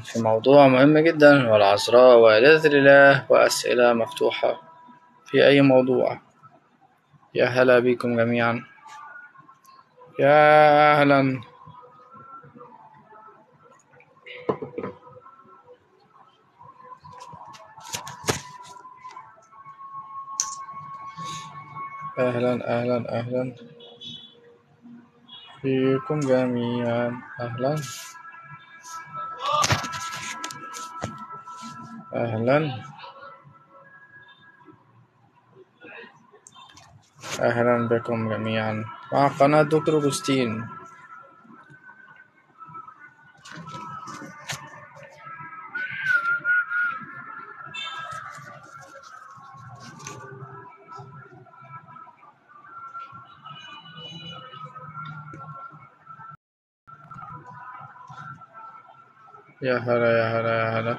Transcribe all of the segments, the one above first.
في موضوع مهم جدا والعذراء والدة الإله وأسئلة مفتوحة في أي موضوع يا هلا بكم جميعا يا أهلا أهلا أهلا أهلا بكم جميعا أهلا أهلا أهلا بكم جميعا مع قناة دكتور أوجستين يا هلا يا هلا يا هلا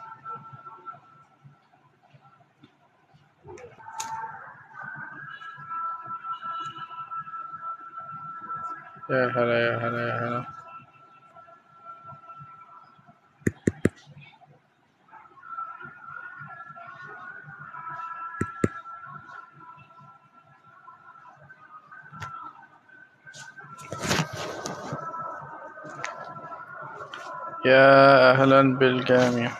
يا هلا يا هلا يا هلا يا أهلا بالجميع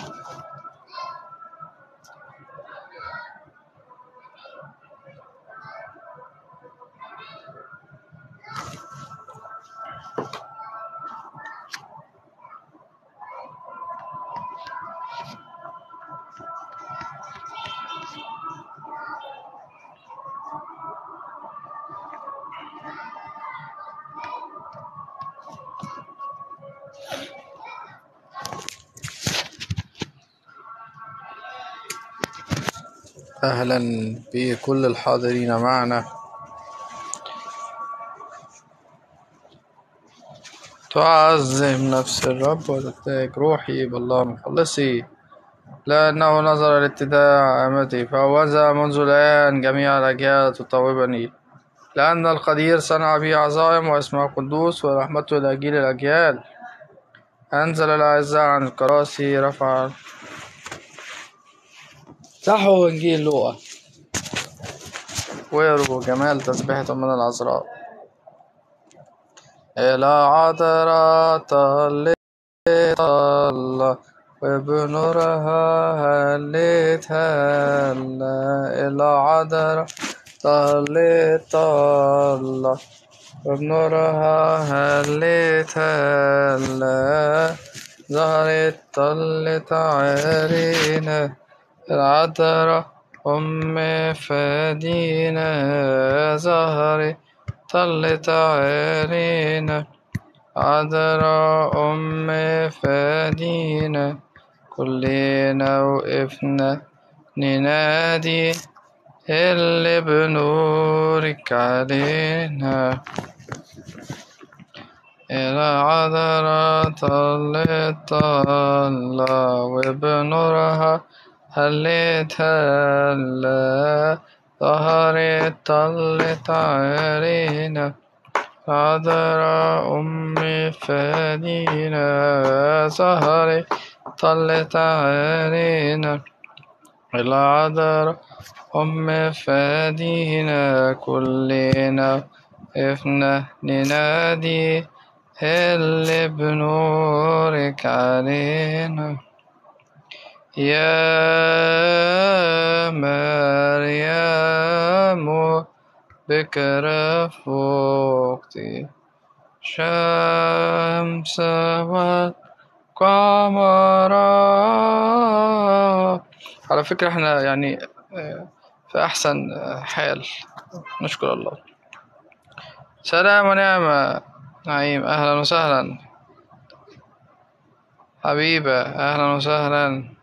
أهلا بكل الحاضرين معنا تعظم نفس الرب وتتاج روحي بالله مخلصي لأنه نظر لاتداع أمتي فأوزع منذ الآن جميع الأجيال تطوبني لأن القدير صنع بي عظائم واسمه قدوس ورحمته إلى جيل الأجيال أنزل الأعزاء عن الكراسي رفع صحوا إنجيل لوقا ويروا جمال تسبيحة من العذراء إلى عذراء طلت الله وبنورها هلت هلا إلى عذراء طلت الله وبنورها هلت هلا ظهرت طلت عارينا العذراء أم فدينا ظهرت طلت عارينا عذراء أم فدينا كلنا وقفنا ننادي اللي بنورك علينا إلى عذراء طلت طلة وبنورها هلت هلا ظهرت طلت عارينا عذراء أم فدينا ظهرت طلت عارينا العذراء أم فدينا كلنا وقفنا ننادي اللي بنورك علينا يا مريم بكرة فوقتي شمس والقمر على فكرة احنا يعني آه، في أحسن آه، حال نشكر الله سلام ونعمة نعيم أهلا وسهلا حبيبة أهلا وسهلا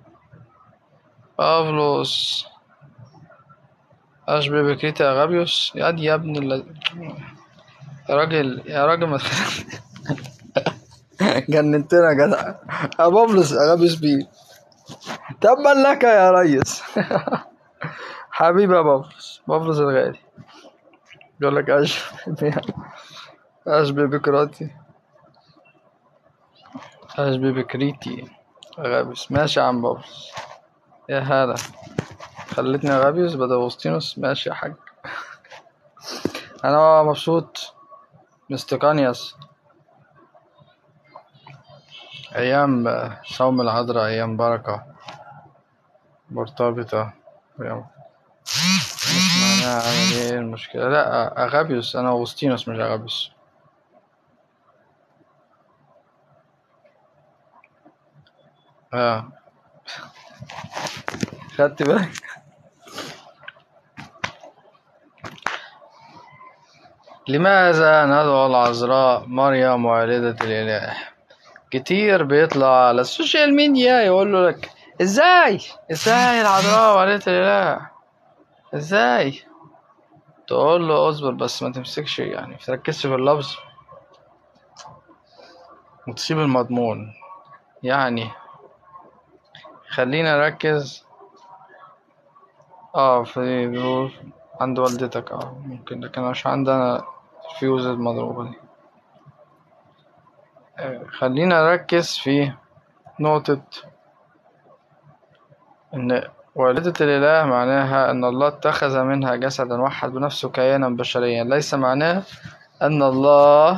بافلوس أشبه بكريتا غابيوس يا دي يا ابن ال... يا راجل يا راجل ما تخ- جننتنا يا جدع يا بابلوس غابيوس بيه تبا لك يا ريس حبيبي يا بابلوس بابلوس الغالي يقول لك أشبه أشبه بكراتي اشبه بكريتي اغابيوس ماشي يا عم بابلس يا هلا خلتني اغابيوس بدل اغسطينوس ماشي يا حاج انا مبسوط مستقانياس ايام صوم العذراء ايام بركة مرتبطة أيام مش معناها عامل ايه المشكلة لا اغابيوس انا اغسطينوس مش اغابيوس اه خدت بالك لماذا ندعو العذراء مريم والدة الإله كتير بيطلع على السوشيال ميديا يقول له لك ازاي ازاي العذراء والدة الإله ازاي تقول له اصبر بس ما تمسكش يعني تركزش في اللفظ وتسيب المضمون يعني خلينا نركز اه في بيقول عند والدتك اه ممكن لكن مش عندنا الفيوز المضروبة دي آه، خلينا نركز في نقطة إن والدة الإله معناها أن الله اتخذ منها جسدا وحد بنفسه كيانا بشريا ليس معناه أن الله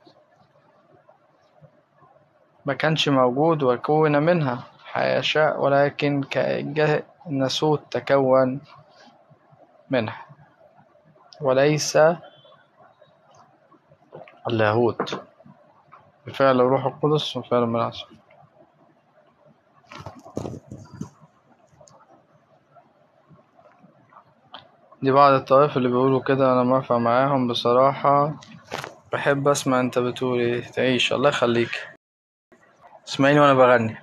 ما كانش موجود وكون منها حاشا ولكن كناسوت تكون منها وليس اللاهوت بفعل الروح القدس وفعل المنعش دي بعض الطوائف اللي بيقولوا كده انا موافق معاهم بصراحة بحب اسمع انت بتقول ايه تعيش الله يخليك اسمعيني وانا بغني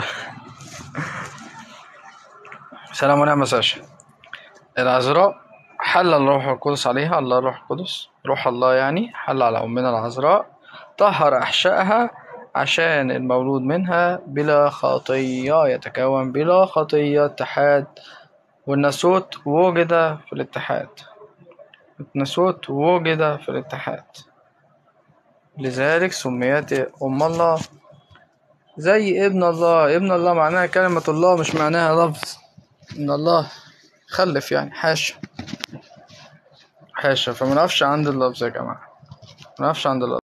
سلام ونعم ساشا العذراء حل الروح القدس عليها الله الروح القدس روح الله يعني حل على أمنا العذراء طهر أحشائها عشان المولود منها بلا خطية يتكون بلا خطية اتحاد والناسوت وجد في الاتحاد الناسوت وجد في الاتحاد لذلك سميت أم الله زي ابن الله ابن الله معناها كلمة الله مش معناها لفظ إن الله خلف يعني حاشا حاشا فما نقفش عند اللفظ يا جماعة ما نقفش عند اللفظ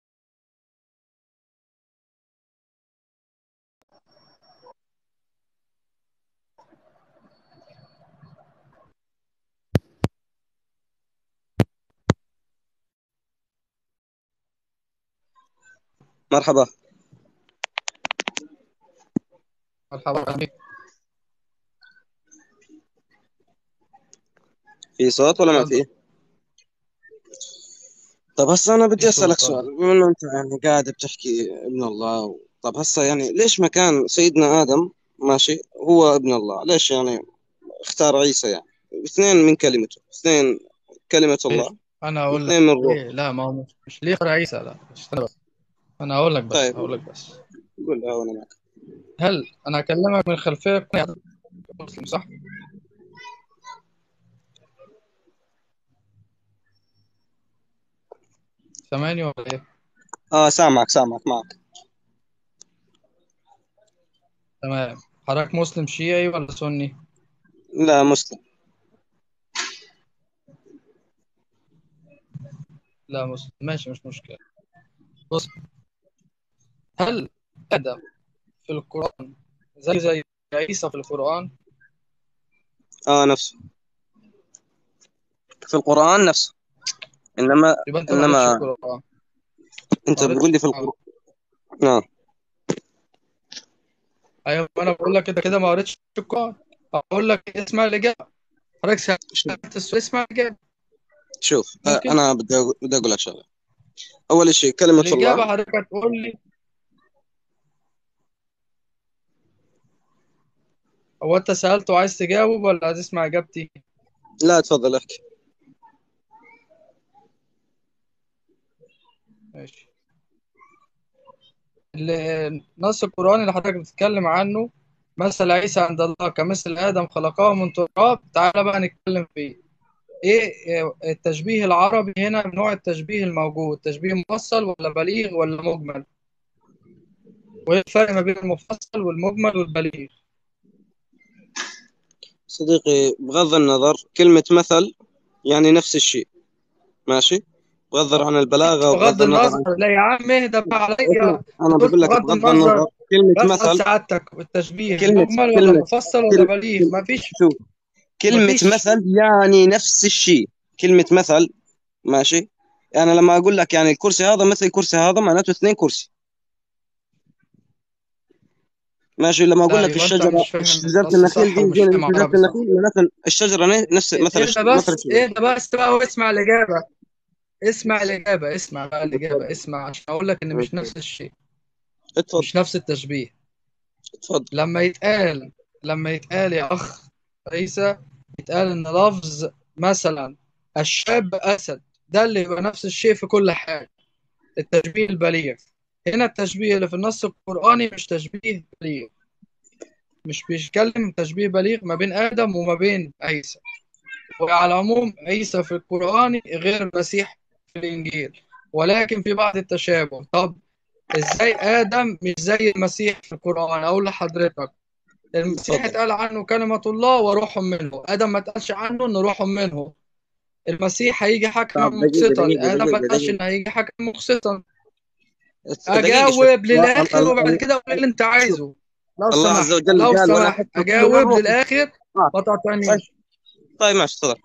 مرحبا مرحبا بك في صوت ولا ما اتفضل في؟ طب هسا أنا في بدي صوت أسألك اه سؤال بما إنه أنت يعني قاعد بتحكي ابن الله و... طب هسا يعني ليش ما كان سيدنا آدم ماشي هو ابن الله ليش يعني اختار عيسى يعني اثنين من كلمته اثنين كلمة ليه الله انا اقول لك واثنين من روح ليه لا ما هو مش مش ليه اختار عيسى لا استنى بس انا هقول لك بس طيب هقول لك بس قول اه وأنا معك هل انا اكلمك من خلفيه مسلم صح سامعني ولا ايه اه سامعك سامعك معك تمام حضرتك مسلم شيعي ولا سني لا مسلم لا مسلم ماشي مش مشكله بص هل ادم في القران زي زي عيسى في القران اه نفسه في القرآن نفسه إنما يبقى انت ما قريتش إنما القران أنت ما بتقول قريتش لي في القران القرآن آه ايوه انا بقول لك انت كده ما قريتش القران اقول لك اسمع الاجابه حضرتك شوف سالت السؤال اسمع الاجابه شوف آه ممكن أنا بدي أقول بدي أقول لك شغلة أول شيء كلمة الاجابه الله حضرتك هتقول لي هو انت سالته وعايز تجاوب ولا عايز تسمع اجابتي لا تفضل احكي ماشي ال- النص القرآني اللي حضرتك بتتكلم عنه مثل عيسى عند الله كمثل آدم خلقه من تراب تعالى بقى نتكلم فيه ايه إيه التشبيه العربي هنا نوع التشبيه الموجود تشبيه موصل ولا بليغ ولا مجمل وايه الفرق ما بين المفصل والمجمل والبليغ صديقي بغض النظر كلمة مثل يعني نفس الشيء ماشي بغض عن البلاغة بغض وبغض النظر عن النظر لا يا عم اهدى بقى عليا اسمع انا بص بقول لك بغض بغض النظر النظر كلمة بسأل مثل سعادتك التشبيه كلمة مجمل ولا كلمة مفصل ولا كل بليغ كل ما فيش شوف كلمة مفيش مثل يعني نفس الشيء كلمة مثل ماشي يعني لما اقول لك يعني الكرسي هذا مثل الكرسي هذا معناته اثنين كرسي ماشي لما اقول لا لك يبقى انت الشجرة مش فاهم شجرة النص النخيل صح دي ومش زي فاهم شجرة عربي صح النخيل معناته الشجرة ن- نفس مثل الش- اهدى مثل بس الشجرة اهدى بس بقى واسمع الإجابة اسمع الإجابة اسمع بقى الإجابة اتفضل اسمع عشان أقول لك إن مش نفس الشيء اتفضل مش نفس التشبيه اتفضل لما يتقال لما يتقال يا أخ عيسى يتقال إن لفظ مثلا الشاب أسد ده اللي يبقى نفس الشيء في كل حاجة التشبيه البليغ هنا التشبيه اللي في النص القرآني مش تشبيه بليغ مش بيتكلم تشبيه بليغ ما بين آدم وما بين عيسى وعلى العموم عيسى في القرآن غير المسيح في الإنجيل ولكن في بعض التشابه طب إزاي آدم مش زي المسيح في القرآن أقول لحضرتك المسيح اتفضل اتقال عنه كلمة الله وروح منه آدم ما اتقالش عنه إنه روح منه المسيح هيجي حكما طب دقيقة مقسطا دقيقة آدم ما دقيقة اتقالش دقيقة إنه هيجي حكما مقسطا دقيقة شوف أجاوب الله للآخر الله وبعد كده أقول اللي أنت شوف عايزه لو الله عز سمحت وجل لو قال ولا سمحت تقتلوا كل أجاوب الروح للآخر اه ما طيب تقاطعنيش طيب ماشي تفضل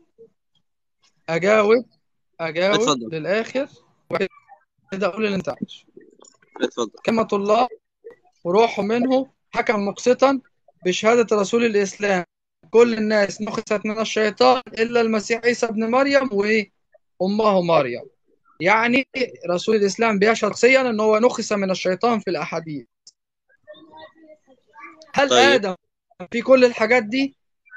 أجاوب أجاوب اتفضل للآخر وبعد كده أقول اللي أنت عايزه اتفضل كلمة الله وروح منه حكم مقسطا بشهادة رسول الإسلام كل الناس نخست من الشيطان إلا المسيح عيسى ابن مريم وإيه أمه مريم يعني رسول الإسلام بيشهد شخصيا أنه هو نخس من الشيطان في الأحاديث هل طيب آدم في كل الحاجات دي؟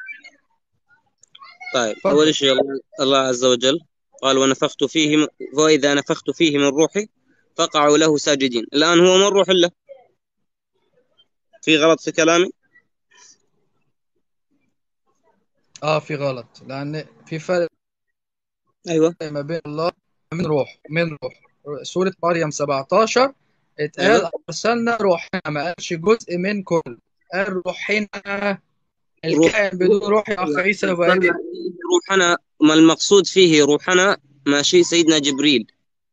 طيب اتفضل أول شيء الله, الله عز وجل قال ونفخت فيه م- وإذا نفخت فيه من روحي فقعوا له ساجدين الآن هو من روح الله في غلط في كلامي آه في غلط لأن في فرق أيوة ما بين الله ومن روح من روح سورة مريم 17 اتقال أيوة أرسلنا روحنا ما قالش جزء من كل قال روحنا روح الكائن بدون روح يا أخ عيسى يبقى أرسلنا إيه؟ إليه روحنا ما المقصود فيه روحنا ماشي سيدنا جبريل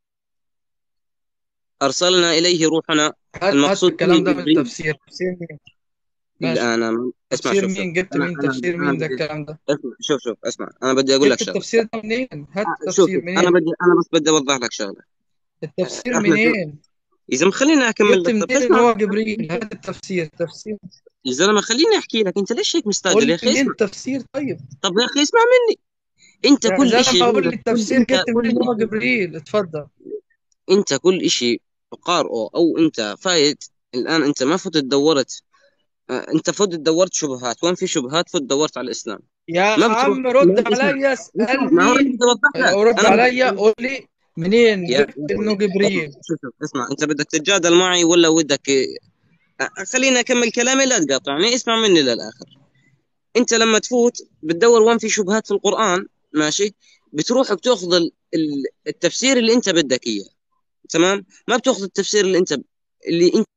أرسلنا إليه روحنا هات هات المقصود فيه الكلام ده من جبريل التفسير تفسير مين؟ ماشي لا أنا اسمع تفسير شوف شوف مين جبت أنا مين أنا تفسير أنا مين ده بدي الكلام ده اسمع شوف شوف اسمع أنا بدي أقول لك جبت شغلة التفسير ده منين هات آه، شوف التفسير شوف أنا منين بدي أنا بس بدي أوضح لك شغلة التفسير احنا زي منين يا زلمه خليني اكمل جبت لك طب منين ان اسمع هو جبريل هات التفسير تفسير يا زلمه خليني احكي لك انت ليش هيك قول مستعجل يا لي اخي منين اسمع التفسير طيب طب يا اخي اسمع مني انت يا كل زلمه شيء قول لي عندك كل التفسير انت جبت منين كل ان هو شيء جبريل اتفضل انت كل شيء قارئه او انت فايت الان انت ما فوت دورت آه، انت فوت دورت شبهات وين في شبهات فوت دورت على الاسلام يا ما بتروح عم ما رد اسمع عليا اسمع ما هو انا اسالني بدي اوضح لك او رد انا بدي عليا قول لي منين يا جبت يا انه اخوي جبريل شوف شوف اسمع انت بدك تتجادل معي ولا ودك آه، خليني اكمل كلامي لا تقاطعني اسمع مني للاخر انت لما تفوت بتدور وين في شبهات في القرآن ماشي بتروح بتاخذ ال- ال- التفسير اللي انت بدك اياه تمام ما بتاخذ التفسير اللي انت اللي انت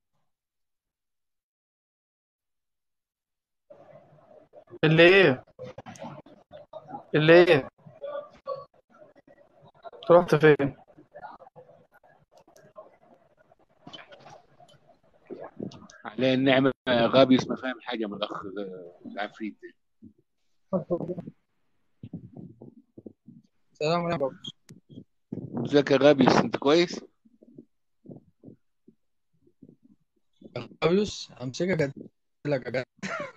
اللي ايه اللي ايه رحت فين على النعمة غابي اسمه فاهم حاجة من الأخ العفريت سلام عليكم ازيك يا غابي انت كويس؟ غابيوس امسكك اديلك اجازه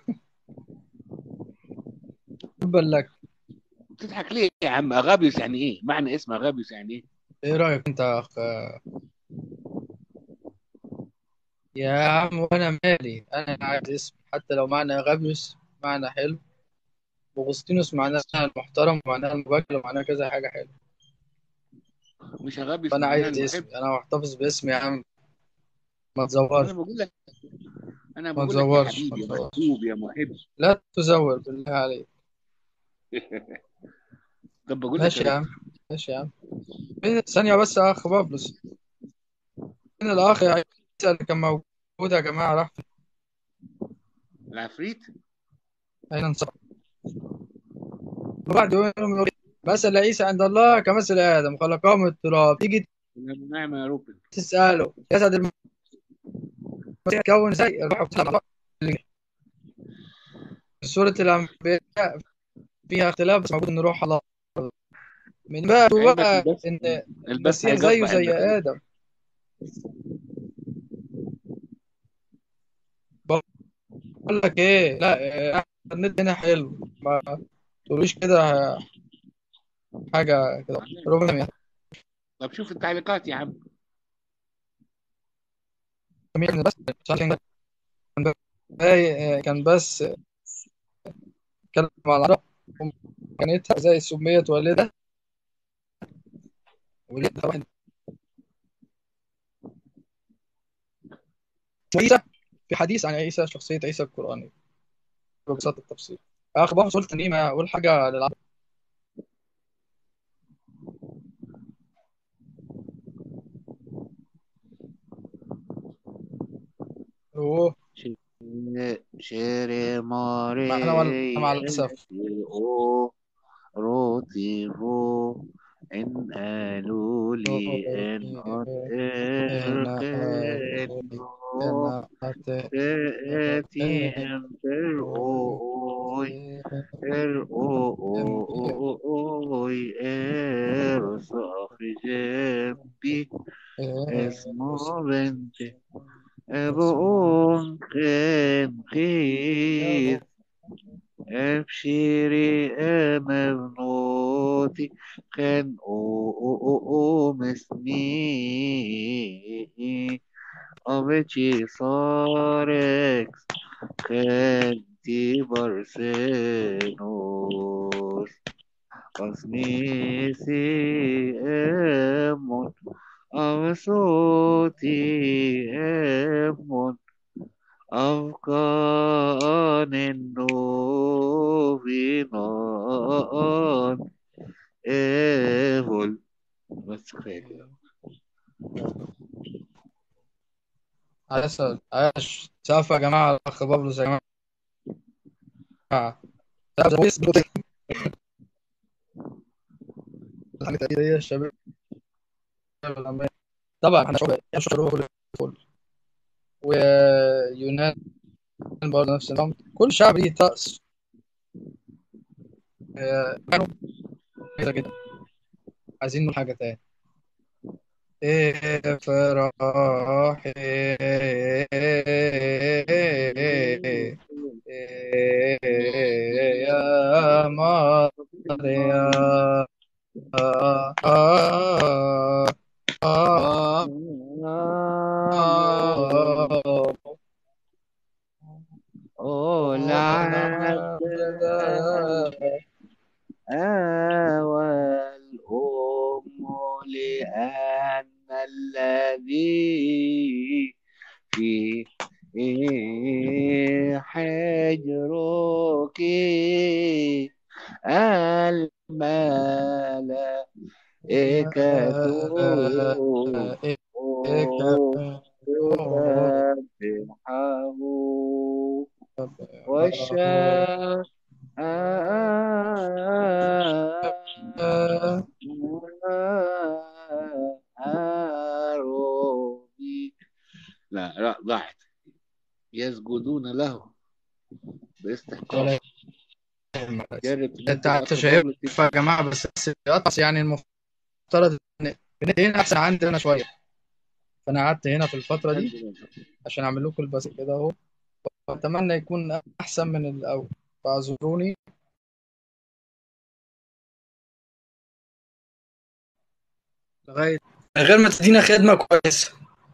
تبا لك بتضحك ليه يا عم أغابيوس يعني ايه؟ معنى اسم أغابيوس يعني ايه؟ ايه رايك انت يا اخ يا عم وانا مالي انا عايز اسم حتى لو معنى غابيوس معنى حلو وغسطينوس معناه المحترم ومعناه المبجل ومعناه كذا حاجه حلوه مش أغابيوس فانا معناه عايز اسم المحب انا محتفظ باسمي يا عم ما أنا تزورش بقول لك أنا ما بقول لك يا تزورش ما حبيبي يا تزورش محبوب يا محب لا تزور بالله عليك طب بقول لك ماشي يا يا عم ماشي يا عم فين- ثانية بس يا أخ بابلس فين الأخ يا عيسى اللي كان موجود موجود يا جماعة راح فين؟ العفريت أين انصرف وبعد يوم يقول مثل عيسى عند الله كمثل آدم خلقه من التراب تيجي نعم يا روبن تسأله جسد المسيح كون زي الروح والنار. سورة الأنبياء فيها اختلاف بس موجود إن روح الله من بقى أيوة، بقى بس إن البث المسيح زيه هيقطع زي البث. آدم بقول لك إيه لا إيه، النت هنا حلو ما تقوليش كده حاجة كده ربنا يعني. طب شوف التعليقات يا عم كان بس كان بس كان بس كان مع العرب كانت زي سميت والدة ولدها واحد عيسى في حديث عن عيسى شخصية عيسى القرآنية ببساطة التفصيل أخبار وصول تنيمة أقول حاجة للعرب أوه شيري ماري معنا ولا مع الأسف او روتيفو ان قالوا لي ان قد ارقنو أنا أت- تأتي امبر اوي ار اوي ارصع في جنبي اسمه بنتي أبو كان خير أبشري أما بنوتي كان أو أو أو أو مسني أبتشي صاركس كانتي برسنوس أسميسي أمون أو صوتي أمون أفكان النوبينان إيفول بس كفاية عاش عاش سقف يا جماعة الأخ بابلوس يا جماعة سقف زويس بلوتين. الحاجة التقليدية الشباب الأمريكي. طبعا احنا شعوب شعوب كل كل ويونان برضه نفس النظام كل شعب ليه طقس آه، كانوا كده كده عايزين نقول حاجة تاني افرحي يا مريم أولى والأم لأن الذي في حجرك الملائكة تسبحه والشعر لا لا ضحت يسجدون له باستحقاق ولا جرب انت انت شايفها يا جماعه بس بس بس يعني المفترض ان النت هنا احسن عندي انا شويه فانا قعدت هنا في الفتره دي عشان اعمل لكم البث كده اهو واتمنى يكون احسن من الاول فاعذروني لغايه من غير ما تدينا خدمه كويسه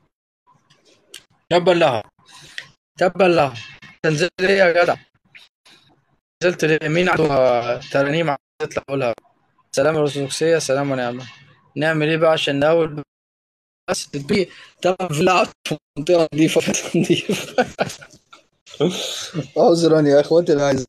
تبا لها تبا لها تنزل ليه يا جدع نزلت ليه مين عنده ترانيم عايز تطلع اقولها سلام الارثوذكسيه سلام ونعمه نعمل ايه بقى عشان نقول بس تدبي طبعا في العصر في منطقه نظيفه نظيفه عذرا يا اخواتي الاعزاء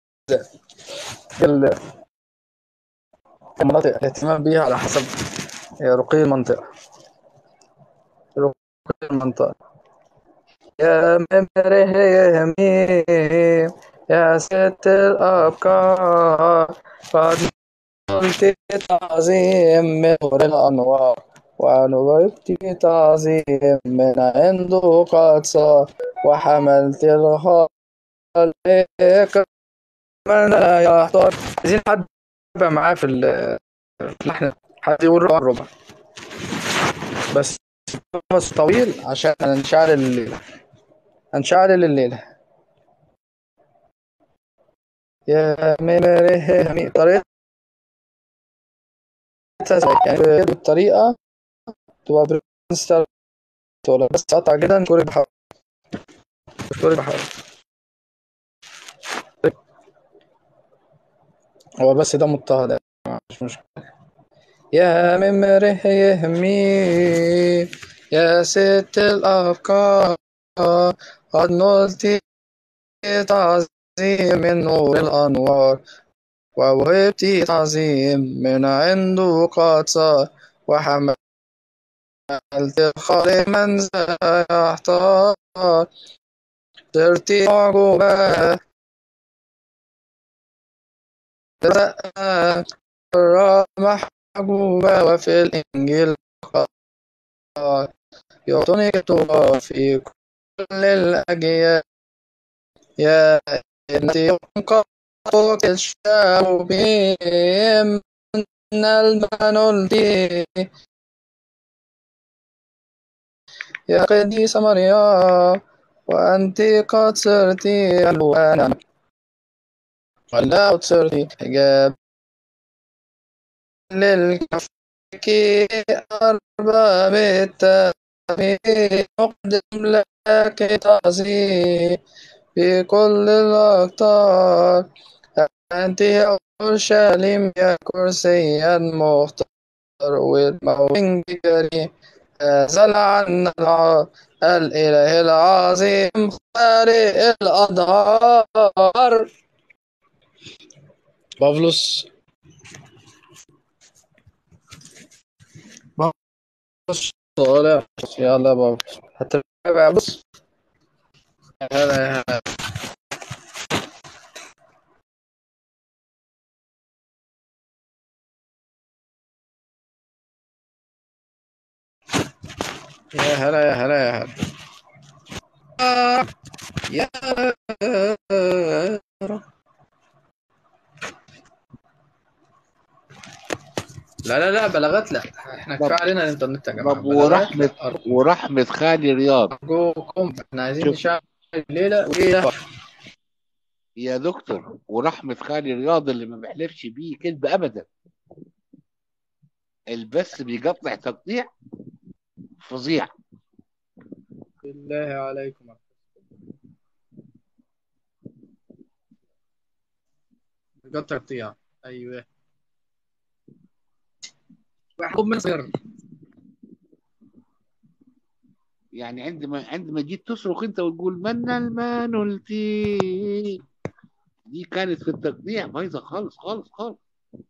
ال- المناطق الاهتمام بيها على حسب رقي المنطقه رقي المنطقه يا ممره يمين يا ست الأبكار قد قلت تعظيم من نور الأنوار ونبت تعظيم من عنده قد صار وحملت الخالق من لا يحضر عايزين حد يبقى معاه في ال- في اللحن حد يقول ربع ربع بس نفس طويل عشان هنشعل الليلة هنشعل الليلة يا ممره يمين طريقة يعني بالطريقة تبقى برنستر ولا بس قطع كده نكوري بحاول نكوري بحاول هو بس ده مضطهد مش مشكلة يا ممره يهمي يا ست الأفكار قد نلت تعظيم من نور الأنوار ووهبت تعظيم من عنده قد صار وحملت الخالق من سيحتار صرت معجوبة محجوبة وفي الإنجيل قال يعطوني كتب في كل الأجيال يا ابنتي قطوك الشاب بهم من المنول يا قديسة مريم وأنت قد صرت ألوانا ولا صرت حجاب للكفك أرباب التأمين نقدم لك تعظيم في كل الأقطار أنت يا أورشليم يا كرسي مختار والموين كريم نزل عنا الع- الإله العظيم خالق الأدهار بافلوس بص طالع يلا بابلوس هتتابع بص يا هلا يا هلا يا هلا يا هلا يا هلا آه، يا لا لا لا بلاغات لا احنا طب- كفايه علينا الانترنت يا جماعه طب بلاغات ورحمة لا ورحمة خالي رياض ارجوكم احنا عايزين شوف. نشعل الليله وليله يا دكتور ورحمة خالي رياض اللي ما بحلفش بيه كذب أبدا البث بيقطع تقطيع فظيع بالله عليكم قطع قطيع ايوه محبوب من صغر يعني عندما عندما جيت تصرخ انت وتقول من المانولتي دي كانت في التقطيع بايظه خالص خالص خالص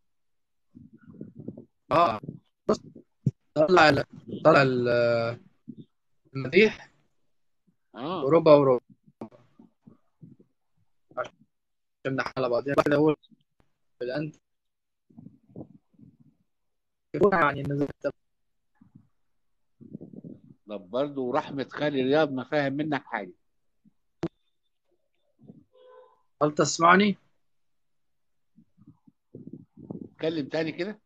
اه بص طلع ال- طلع ال- المديح اه اوروبا اوروبا عشان نحل بعض يعني كده هو الانت يعني نزل طب برضه ورحمة خالي رياض ما فاهم منك حاجة هل تسمعني؟ اتكلم تاني كده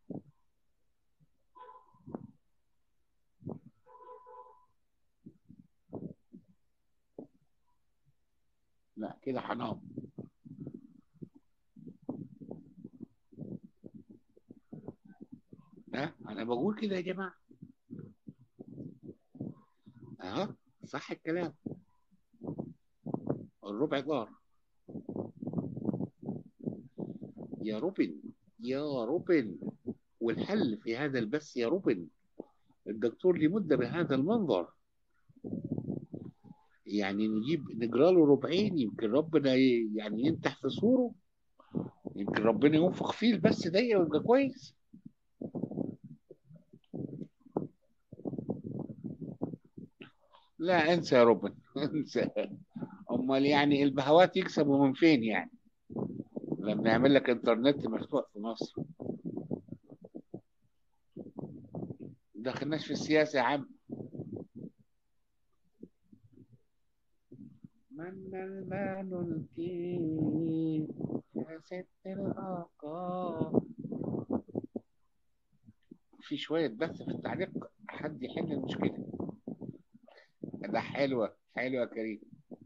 لا كده هنام لا انا بقول كده يا جماعة اه صح الكلام الربع دار يا روبن يا روبن والحل في هذا البث يا روبن الدكتور لمدة بهذا المنظر يعني نجيب نجرى له ربعين يمكن ربنا ي- يعني ينتح في صوره يمكن ربنا ينفخ فيه البث ده ويبقى كويس لا انسى يا روبن انسى امال يعني البهوات يكسبوا من فين يعني لما يعمل لك انترنت مفتوح في مصر دخلناش في السياسة يا عم من المال الكيف يا ست الأوقات في شوية بس في التعليق حد يحل المشكلة ده حلوة حلوة يا كريم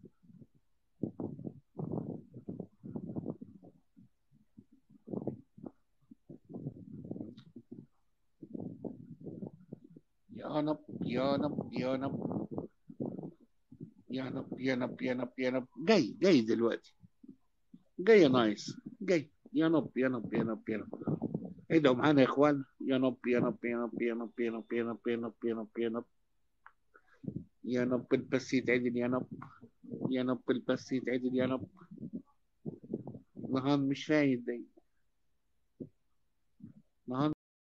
يا نب يا نب يا نب يا نب يا نب يا نب يا نب جاي جاي دلوقتي جاي يا نايس جاي يا نب يا نب يا نب يا نب ادعوا معانا يا اخوان يا نب يا نب يا نب يا نب يا نب يا نب يا نب يا نب يا نب يا نب البس يتعدل يا نب يا نب البس يتعدل يا نب نهان مش فايد دي نهان